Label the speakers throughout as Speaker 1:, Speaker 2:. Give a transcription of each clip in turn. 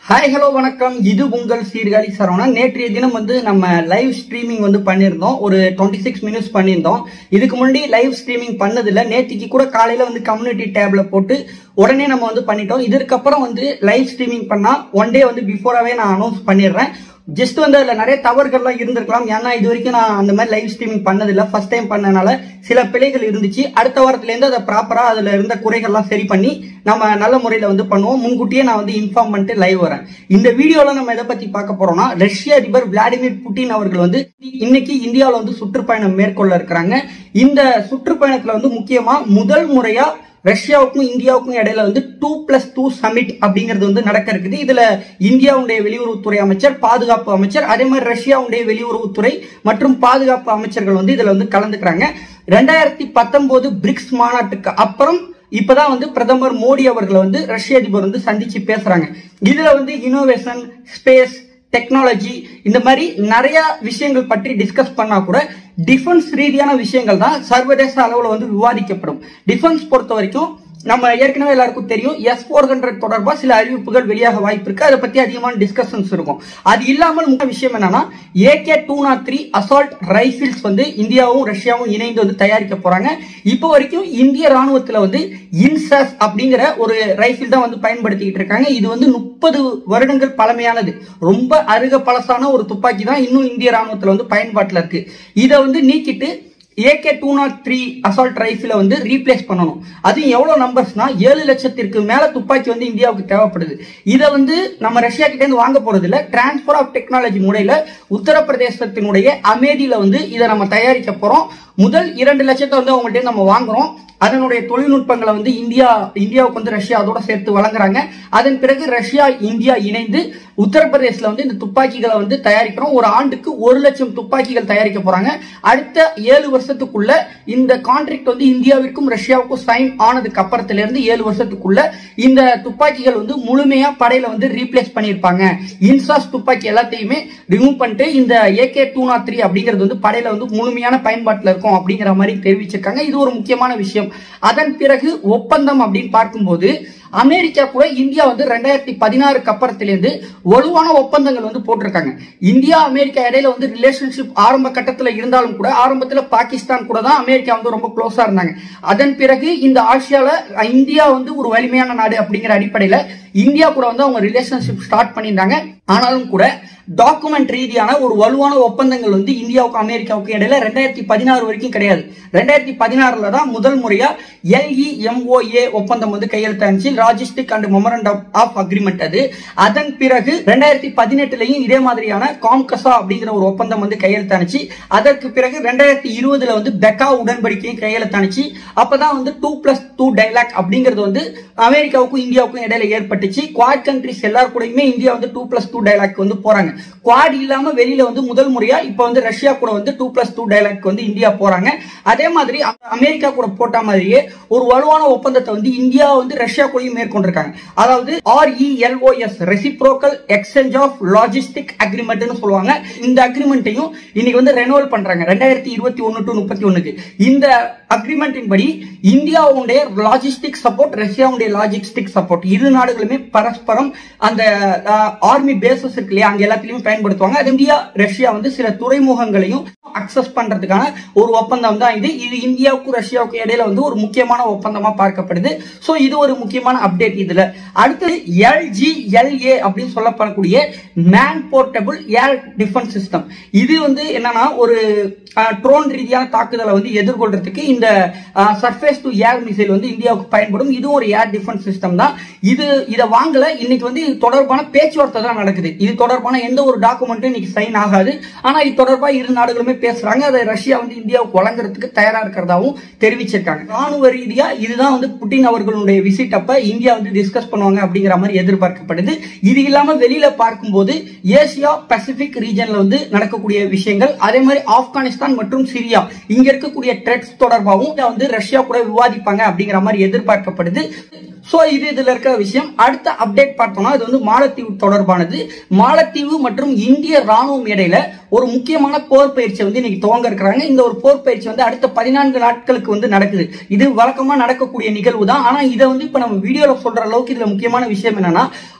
Speaker 1: hi hello வணக்கம் இது உங்கள் சீர்காழி சரவணன் நேற்றைய தினம் வந்து நம்ம லைவ் ஸ்ட்ரீமிங் வந்து பண்ணியிருந்தோம் ஒரு டுவெண்ட்டி சிக்ஸ் மினிட்ஸ் பண்ணியிருந்தோம் இதுக்கு முன்னாடி லைவ் ஸ்ட்ரீமிங் பண்ணதில்ல நேற்றுக்கு கூட காலையில வந்து கம்யூனிட்டி டேப்ல போட்டு உடனே நம்ம வந்து பண்ணிட்டோம் இதற்கப்புறம் வந்து லைவ் ஸ்ட்ரீமிங் பண்ணா ஒன் டே வந்து பிஃபோராகவே நான் அனௌன்ஸ் பண்ணிடுறேன் ஜஸ்ட் வந்து அதுல நிறைய தவறுகள்லாம் இருந்திருக்கலாம் ஏன்னா இது வரைக்கும் நான் அந்த மாதிரி லைவ் ஸ்ட்ரீமிங் பண்ணதில்லை ஃபர்ஸ்ட் டைம் பண்ணனால சில பிழைகள் இருந்துச்சு அடுத்த வாரத்துல இருந்து அதை ப்ராப்பரா அதுல இருந்த குறைகள்லாம் சரி பண்ணி நம்ம நல்ல முறையில வந்து பண்ணுவோம் முன்கூட்டியே நான் வந்து இன்ஃபார்ம் பண்ணிட்டு லைவ் வரேன் இந்த வீடியோல நம்ம எதை பத்தி பார்க்க போறோம்னா ரஷ்ய அதிபர் விளாடிமிர் புட்டின் அவர்கள் வந்து இன்னைக்கு இந்தியாவில் வந்து சுற்றுப்பயணம் மேற்கொள்ள இருக்கிறாங்க இந்த சுற்றுப்பயணத்துல வந்து முக்கியமா முதல் முறையா ரஷ்யாவுக்கும் இந்தியாவுக்கும் இடையில வந்து டூ பிளஸ் டூ சமிட் அப்படிங்கிறது வந்து நடக்க இருக்குது இதுல இந்தியாவுடைய வெளியுறவுத்துறை அமைச்சர் பாதுகாப்பு அமைச்சர் அதே மாதிரி ரஷ்யாவுடைய வெளியுறவுத்துறை மற்றும் பாதுகாப்பு அமைச்சர்கள் வந்து இதுல வந்து கலந்துக்கிறாங்க ரெண்டாயிரத்தி பத்தொன்பது பிரிக்ஸ் மாநாட்டுக்கு அப்புறம் இப்பதான் வந்து பிரதமர் மோடி அவர்களை வந்து ரஷ்ய அதிபர் வந்து சந்திச்சு பேசுறாங்க இதுல வந்து இனோவேஷன் ஸ்பேஸ் டெக்னாலஜி இந்த மாதிரி நிறைய விஷயங்கள் பற்றி டிஸ்கஸ் பண்ணா கூட டிஃபென்ஸ் ரீதியான விஷயங்கள் தான் சர்வதேச அளவில் வந்து விவாதிக்கப்படும் டிஃபென்ஸ் பொறுத்த வரைக்கும் நம்ம ஏற்கனவே எல்லாருக்கும் தெரியும் எஸ் ஃபோர் ஹண்ட்ரட் தொடர்பா சில அறிவிப்புகள் வெளியாக வாய்ப்பு இருக்கு அதை பத்தி அதிகமான டிஸ்கஷன்ஸ் இருக்கும் அது இல்லாமல் முக்கிய விஷயம் என்னன்னா AK two nought three assault rifles வந்து இந்தியாவும் ரஷ்யாவும் இணைந்து வந்து தயாரிக்க போறாங்க இப்போ வரைக்கும் இந்திய ராணுவத்துல வந்து இன்சாஸ் அப்படிங்கிற ஒரு ரைபிள் தான் வந்து பயன்படுத்திக்கிட்டு இருக்காங்க இது வந்து முப்பது வருடங்கள் பழமையானது ரொம்ப அருக பழசான ஒரு துப்பாக்கி தான் இன்னும் இந்திய ராணுவத்துல வந்து பயன்பாட்டில் இருக்கு இதை வந்து நீக்கிட்டு AK two nought three assault ரைஃபிளை வந்து ரீப்ளேஸ் பண்ணணும் அது எவ்வளவு நம்பர்ஸ்னா ஏழு லட்சத்திற்கு மேல துப்பாக்கி வந்து இந்தியாவுக்கு தேவைப்படுது இதை வந்து நம்ம ரஷ்யா கிட்ட இருந்து வாங்க போறது இல்ல டிரான்ஸ்பர் ஆஃப் டெக்னாலஜி முறையில உத்தரப்பிரதேசத்தினுடைய அமேதியில வந்து இதை நம்ம தயாரிக்க போறோம் முதல் இரண்டு லட்சத்தை வந்து அவங்கள்ட்ட நம்ம வாங்குறோம் அதனுடைய தொழில்நுட்பங்களை வந்து இந்தியா இந்தியாவுக்கு வந்து ரஷ்யா அதோட சேர்த்து வழங்குறாங்க அதன் பிறகு ரஷ்யா இந்தியா இணைந்து உத்தரப்பிரதேசல வந்து இந்த துப்பாக்கிகளை வந்து தயாரிக்கிறோம் ஒரு ஆண்டுக்கு ஒரு லட்சம் துப்பாக்கிகள் தயாரிக்க போறாங்க அடுத்த ஏழு வருஷத்துக்குள்ள இந்த கான்ட்ராக்ட் வந்து இந்தியாவிற்கும் ரஷ்யாவுக்கும் சைன் ஆனதுக்கு அப்புறத்துல இருந்து ஏழு வருஷத்துக்குள்ள இந்த துப்பாக்கிகள் வந்து முழுமையா படையில வந்து ரீப்ளேஸ் பண்ணியிருப்பாங்க இன்சாஸ் துப்பாக்கி எல்லாத்தையுமே ரிமூவ் பண்ணிட்டு இந்த ஏகே டூ நாட் த்ரீ அப்படிங்கிறது வந்து படையில வந்து முழுமையான பயன்பாட்டில் இருக்கும் அப்படிங்கிற மாதிரி தெரிவிச்சிருக்காங்க இது ஒரு முக்கியமான விஷயம் அதன் பிறகு ஒப்பந்தம் அப்படின்னு பார்க்கும்போது அமெரிக்கா கூட இந்தியா வந்து ரெண்டாயிரத்தி பதினாறுக்கு அப்புறத்திலிருந்து வலுவான ஒப்பந்தங்கள் வந்து போட்டிருக்காங்க இந்தியா அமெரிக்கா இடையில வந்து ரிலேஷன்ஷிப் ஆரம்ப கட்டத்தில் இருந்தாலும் கூட ஆரம்பத்தில் பாகிஸ்தான் கூட தான் அமெரிக்கா வந்து ரொம்ப க்ளோஸா இருந்தாங்க அதன் பிறகு இந்த ஆசியால இந்தியா வந்து ஒரு வலிமையான நாடு அப்படிங்கிற அடிப்படையில இந்தியா கூட வந்து அவங்க ரிலேஷன்ஷிப் ஸ்டார்ட் பண்ணியிருந்தாங்க ஆனாலும் கூட டாக்குமெண்ட் ரீதியான ஒரு வலுவான ஒப்பந்தங்கள் வந்து இந்தியாவுக்கும் அமெரிக்காவுக்கும் இடையில ரெண்டாயிரத்தி பதினாறு வரைக்கும் கிடையாது ரெண்டாயிரத்தி பதினாறுல தான் முதல் முறையா எல்இஎம்ஓஏ ஒப்பந்தம் வந்து கையெழுத்தாச்சு logistic and memorandum of agreement அது அதன் பிறகு ரெண்டாயிரத்தி பதினெட்டுலயும் இதே மாதிரியான காம்கசா அப்படிங்கிற ஒரு ஒப்பந்தம் வந்து கையெழுத்தானுச்சு அதற்கு பிறகு ரெண்டாயிரத்தி இருபதுல வந்து பெக்கா உடன்படிக்கையும் கையெழுத்தானுச்சு அப்பதான் வந்து டூ பிளஸ் டூ டைலாக் அப்படிங்கிறது வந்து அமெரிக்காவுக்கும் இந்தியாவுக்கும் இடையில ஏற்பட்டுச்சு குவாட் கண்ட்ரிஸ் எல்லாரும் கூடயுமே இந்தியா வந்து டூ பிளஸ் டூ டைலாக் வந்து போறாங்க குவாட் இல்லாம வெளியில வந்து முதல் முறையா இப்ப வந்து ரஷ்யா கூட வந்து டூ பிளஸ் டூ டைலாக் வந்து இந்தியா போறாங்க அதே மாதிரி அமெரிக்கா கூட போட்ட மாதிரியே ஒரு வலுவான ஒப்பந்தத்தை வந்து இந்தியா வந்து ரஷ்யா கூடயும் மேற்கொண்டிருக்காங்க அதாவது RELOS reciprocal exchange of logistic அக்ரிமெண்ட்னு சொல்லுவாங்க இந்த அக்ரிமெண்ட்டையும் இன்னைக்கு வந்து ரெனுவல் பண்றாங்க ரெண்டாயிரத்தி இருபத்தி ஒன்னு டு முப்பத்தி ஒண்ணுக்கு இந்த அக்ரிமெண்டின் படி இந்தியாவுடைய லாஜிஸ்டிக் சப்போர்ட் ரஷ்யாவுடைய லாஜிஸ்டிக் சப்போர்ட் இரு நாடுகளுமே பரஸ்பரம் அந்த ஆர்மி பேசஸ் இருக்கு இல்லையா அங்க எல்லாத்திலையும் பயன்படுத்துவாங்க அது இந்தியா ரஷ்யா வந்து சில துறைமுகங்களையும் அக்சஸ் பண்றதுக்கான ஒரு ஒப்பந்தம் தான் இது இது இந்தியாவுக்கும் ரஷ்யாவுக்கும் இடையில வந்து ஒரு முக்கியமான ஒப்பந்தமா பார்க்கப்படுது சோ இது ஒரு முக்கியமான அப்டேட் இதுல அடுத்து எல்ஜிஎல்ஏ அப்படின்னு சொல்லப்படக்கூடிய man portable air defence system இது வந்து என்னன்னா ஒரு ட்ரோன் ரீதியான தாக்குதலை வந்து எதிர்கொள்றதுக்கு இந்த சர்ஃபேஸ் டு ஏர் மிசைல் வந்து இந்தியாவுக்கு பயன்படும் இதுவும் ஒரு ஏர் டிஃபென்ஸ் சிஸ்டம் தான் இது இதை வாங்கல இன்னைக்கு வந்து இது தொடர்பான பேச்சுவார்த்தை தான் நடக்குது இது தொடர்பான எந்த ஒரு டாக்குமெண்ட்டும் இன்னைக்கு சைன் ஆகாது ஆனா இது தொடர்பாக இரு நாடுகளுமே பேசுறாங்க அதை ரஷ்யா வந்து இந்தியாவுக்கு வழங்குறதுக்கு தயாரா இருக்கிறதாவும் தெரிவிச்சிருக்காங்க ராணுவ ரீதியா இதுதான் வந்து புட்டின் அவர்களுடைய விசிட் அப்ப இந்தியா வந்து டிஸ்கஸ் பண்ணுவாங்க அப்படிங்கிற மாதிரி எதிர்பார்க்கப்படுது இது இல்லாம வெளியில பார்க்கும்போது ஏசியா பசிபிக் ரீஜன்ல வந்து நடக்கக்கூடிய விஷயங்கள் அதே மாதிரி ஆப்கானிஸ்தான் மற்றும் சிரியா இங்க இருக்கக்கூடிய ட்ரெட்ஸ் தொடர்பாகவும் வந்து ரஷ்யா கூட விவாதிப்பாங்க அப்படிங்கிற மாதிரி எதிர்பார்க்கப்படுது சோ இது இதுல இருக்கிற விஷயம் அடுத்த அப்டேட் பார்த்தோம்னா இது வந்து மாலத்தீவு தொடர்பானது மாலத்தீவு மற்றும் இந்திய ராணுவம் இடையில ஒரு முக்கியமான போர் பயிற்சி வந்து இன்னைக்கு துவங்க இருக்கிறாங்க இந்த ஒரு போர் பயிற்சி வந்து அடுத்த பதினான்கு நாட்களுக்கு வந்து நடக்குது இது வழக்கமா நடக்கக்கூடிய நிகழ்வு தான் ஆனா இதை வந்து இப்ப நம்ம வீடியோல சொல்ற அளவுக்கு இதுல முக்கியமான விஷயம் என்னன்னா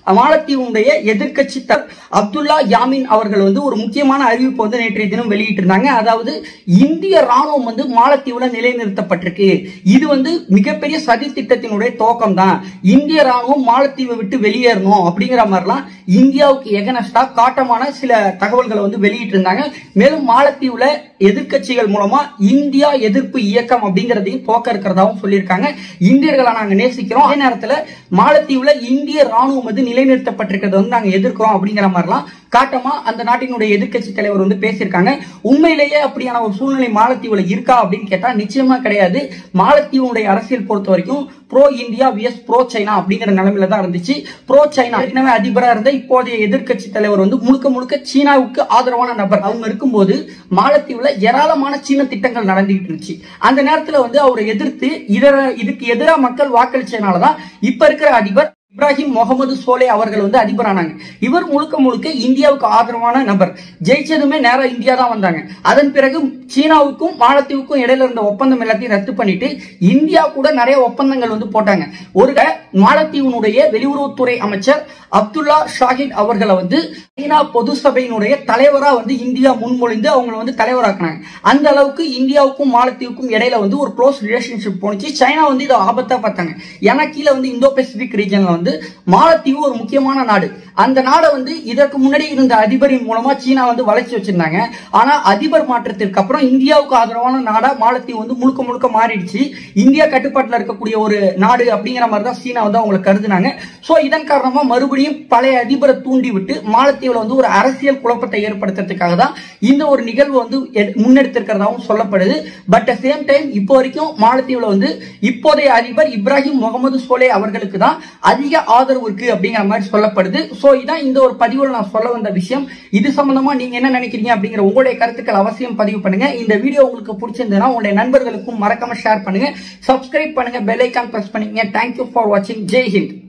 Speaker 1: மாலத்தீவுடைய எதிர்க்கட்சி த- அப்துல்லா யாமின் அவர்கள் வந்து ஒரு முக்கியமான அறிவிப்பு வந்து நேற்றைய தினம் வெளியிட்டிருந்தாங்க அதாவது இந்திய ராணுவம் வந்து மாலத்தீவுல நிலைநிறுத்தப்பட்டிருக்கு இது வந்து மிகப்பெரிய சதி திட்டத்தினுடைய துவக்கம் தான் இந்திய ராணுவம் மாலத்தீவை விட்டு வெளியேறணும் அப்படிங்கிற மாதிரிலாம் இந்தியாவுக்கு எகனஸ்டா காட்டமான சில தகவல்களை வந்து வெளியிட்டிருந்தாங்க மேலும் மாலத்தீவுல எதிர்க்கட்சிகள் மூலமா இந்தியா எதிர்ப்பு இயக்கம் அப்படிங்கறதையும் துவக்க இருக்கிறதாவும் சொல்லியிருக்காங்க இந்தியர்களை நாங்க நேசிக்கிறோம் அதே நேரத்துல மாலத்தீவுல இந்திய ராணுவம் வந்து நிலைநிறுத்தப்பட்டிருக்கிறத வந்து நாங்க எதிர்க்கிறோம் அப்படிங்கிற மாதிரிலாம் காட்டமா அந்த நாட்டினுடைய எதிர்க்கட்சி தலைவர் வந்து பேசியிருக்காங்க உண்மையிலேயே அப்படியான ஒரு சூழ்நிலை மாலத்தீவுல இருக்கா அப்படின்னு கேட்டா நிச்சயமா கிடையாது மாலத்தீவுடைய அரசியல் பொறுத்த வரைக்கும் pro India VS pro China அப்படிங்கிற நிலைமையில தான் இருந்துச்சு ப்ரோ சைனா ஏற்கனவே அதிபரா இருந்த இப்போதைய எதிர்க்கட்சி தலைவர் வந்து முழுக்க முழுக்க சீனாவுக்கு ஆதரவான நபர் அவங்க இருக்கும்போது மாலத்தீவுல ஏராளமான சீன திட்டங்கள் நடந்துகிட்டு இருந்துச்சு அந்த நேரத்துல வந்து அவரை எதிர்த்து இதர இதுக்கு எதிராக மக்கள் வாக்களிச்சதுனாலதான் இப்ப இருக்கிற அதிபர் இப்ராஹிம் முகமது சோலே அவர்கள் வந்து அதிபரானாங்க இவர் முழுக்க முழுக்க இந்தியாவுக்கு ஆதரவான நபர் ஜெயிச்சதுமே நேரா இந்தியா தான் வந்தாங்க அதன் பிறகு சீனாவுக்கும் மாலத்தீவுக்கும் இடையில இருந்த ஒப்பந்தம் எல்லாத்தையும் ரத்து பண்ணிட்டு இந்தியா கூட நிறைய ஒப்பந்தங்கள் வந்து போட்டாங்க ஒரு க- மாலத்தீவினுடைய வெளியுறவுத்துறை அமைச்சர் அப்துல்லா ஷாஹித் அவர்களை வந்து ஐநா பொது சபையினுடைய தலைவரா வந்து இந்தியா முன்மொழிந்து அவங்களை வந்து தலைவராக்குனாங்க அந்த அளவுக்கு இந்தியாவுக்கும் மாலத்தீவுக்கும் இடையில வந்து ஒரு க்ளோஸ் ரிலேஷன்ஷிப் போனுச்சு சைனா வந்து இதை ஆபத்தா பார்த்தாங்க ஏன்னா கீழே வந்து இந்தோ பெசிபிக் ரீஜன்ல வந்து மாலத்தீவு ஒரு முக்கியமான நாடு அந்த நாடை வந்து இதற்கு முன்னாடி இருந்த அதிபரின் மூலமா சீனா வந்து வளைச்சு வச்சிருந்தாங்க ஆனா அதிபர் மாற்றத்திற்கு அப்புறம் இந்தியாவுக்கு ஆதரவான நாடா மாலத்தீவு வந்து முழுக்க முழுக்க மாறிடுச்சு இந்தியா கட்டுப்பாட்டுல இருக்கக்கூடிய ஒரு நாடு அப்படிங்கிற மாதிரி தான் சீனா வந்து அவங்களை கருதுனாங்க சோ இதன் காரணமா மறுபடியும் பழைய அதிபரை தூண்டி விட்டு மாலத்தீவுல வந்து ஒரு அரசியல் குழப்பத்தை ஏற்படுத்துறதுக்காக தான் இந்த ஒரு நிகழ்வு வந்து எ- முன்னெடுத்திருக்கிறதாவும் சொல்லப்படுது பட் சேம் டைம் இப்போ வரைக்கும் மாலத்தீவுல வந்து இப்போதைய அதிபர் இப்ராஹிம் முகமது சோலே அவர்களுக்கு தான் அதிக ஆதரவு இருக்கு அப்படிங்கிற மாதிரி சொல்லப்படுது சோ இதான் இந்த ஒரு பதிவுல நான் சொல்ல வந்த விஷயம் இது சம்பந்தமா நீங்க என்ன நினைக்கிறீங்க அப்படிங்கிற உங்களுடைய கருத்துக்கள் அவசியம் பதிவு பண்ணுங்க இந்த வீடியோ உங்களுக்கு பிடிச்சிருந்ததுன்னா உங்களுடைய நண்பர்களுக்கும் மறக்காம ஷேர் பண்ணுங்க சப்ஸ்கிரைப் பண்ணுங்க பெல் ஐக்கான் பிரஸ் பண்ணுங்க தேங்க்யூ ஃபார் வாட்சிங் ஜெய் ஹிந்த்